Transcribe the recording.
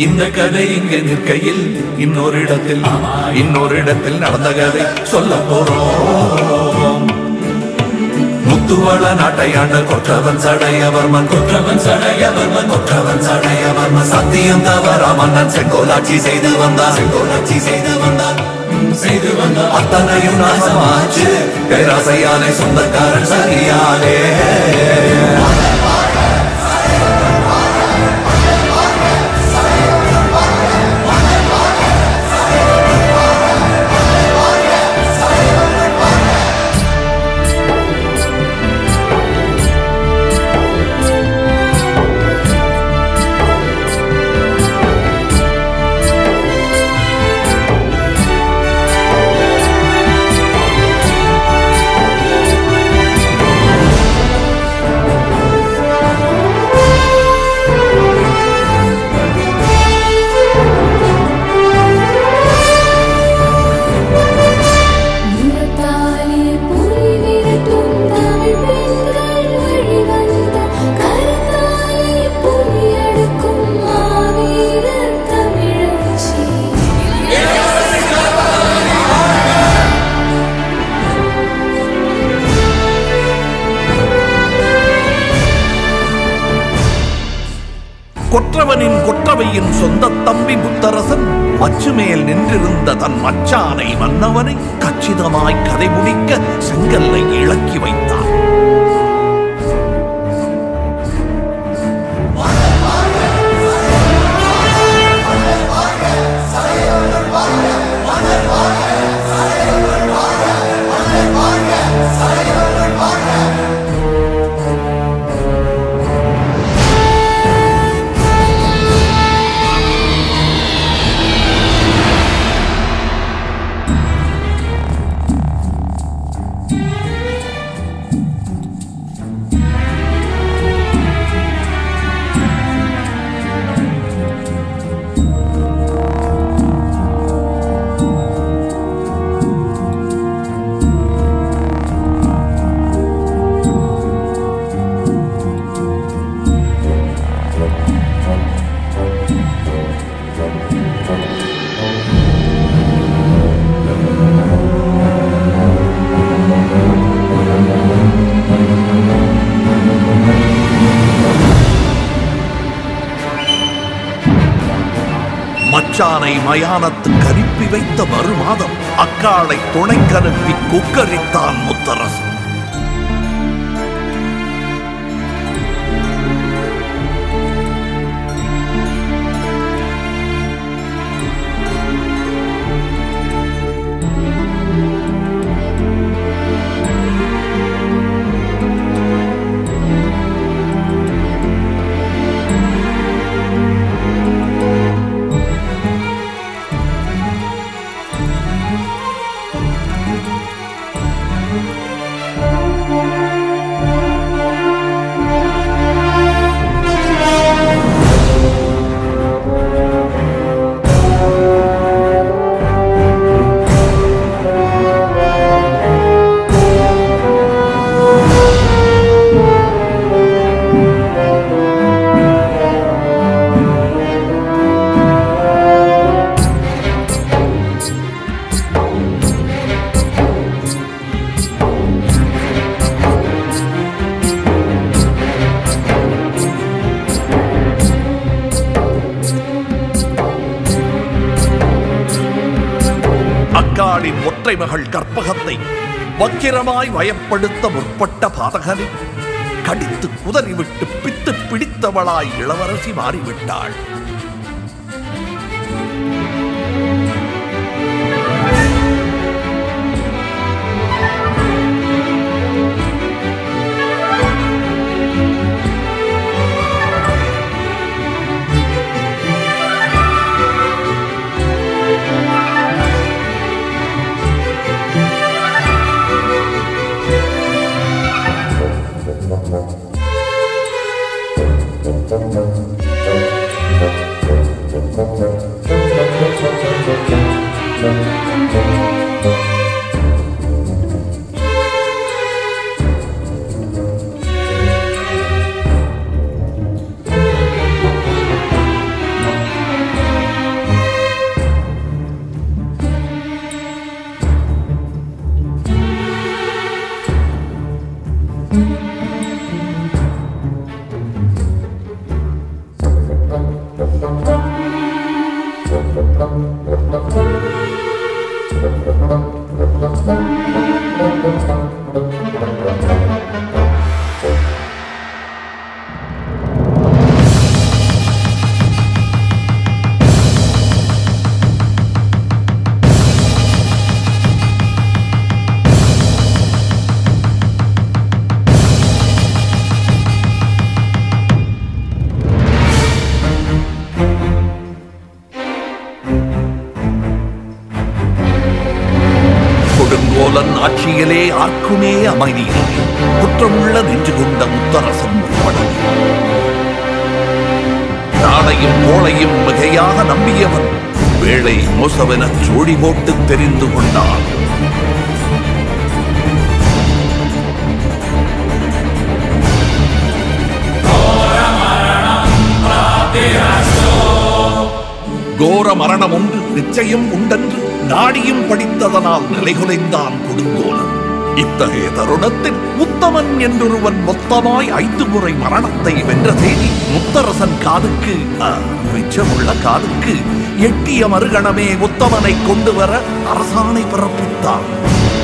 இந்த கதை இங்கே நிற்கையில் இன்னொரு இடத்தில் இன்னொரு இடத்தில் நடந்த கதை சொல்ல போறோம் முத்துவள நாட்டையாண்ட கொற்றவன் சடையவர்மன் கொற்றவன் சடையவர்மன் கொற்றவன் சடையவர்மன் சத்தியம் தவறா மன்னன் செங்கோலாட்சி செய்து வந்தான் செங்கோலாட்சி செய்து வந்தான் செய்து வந்தான் அத்தனையும் நாசமாச்சு பேராசையாலே சொந்தக்காரன் சரியாலே நிறத்தாலே புரி விரட்டும் தமிழ் பெண்கள் வழிவந்த கருத்தாலே புரி அடுக்கும் மாவீரர் தமிழச்சி கொற்றவனின் கொற்றவையின் சொந்த தம்பி முத்தரசன் மச்சு மேல் நின்றிருந்த தன் மச்சானை மன்னவனை கச்சிதமாய் கதை முடிக்க செங்கல்லை இழக்கி வைத்தான் மச்சானை மயானத்துக்கு அனுப்பி வைத்த மறுமாதம் அக்காளை துணைக்கனுப்பி குக்கரித்தான் முத்தரசன் அக்காளின் ஒற்றை மகள் கற்பகத்தை வக்கிரமாய் வயப்படுத்த முற்பட்ட பாதகனை கடித்து குதறிவிட்டு பித்து பிடித்தவளாய் இளவரசி மாறிவிட்டாள் கொடுங்கோலன் ஆட்சியிலே ஆர்க்குமே அமைதியில்லை குற்றமுள்ள நெஞ்சு கொண்ட முத்தரசன் முற்படல் நாளையும் கோளையும் மிகையாக நம்பியவன் வேளை மோசவெனச் சோடி போட்டு தெரிந்து கொண்டான் கோர மரணம் ஒன்று நிச்சயம் உண்டென்று நாடியும் படித்ததனால் நிலைகுலைந்தான் கொடுங்கோலன் இத்தகைய தருணத்தில் முத்தமன் என்றொருவன் மொத்தமாய் ஐந்து முறை மரணத்தை வென்ற செய்தி முத்தரசன் காதுக்கு ஆ, மிச்சமுள்ள காதுக்கு எட்டிய மறுகணமே முத்தமனை கொண்டு வர அரசாணை பிறப்பித்தான்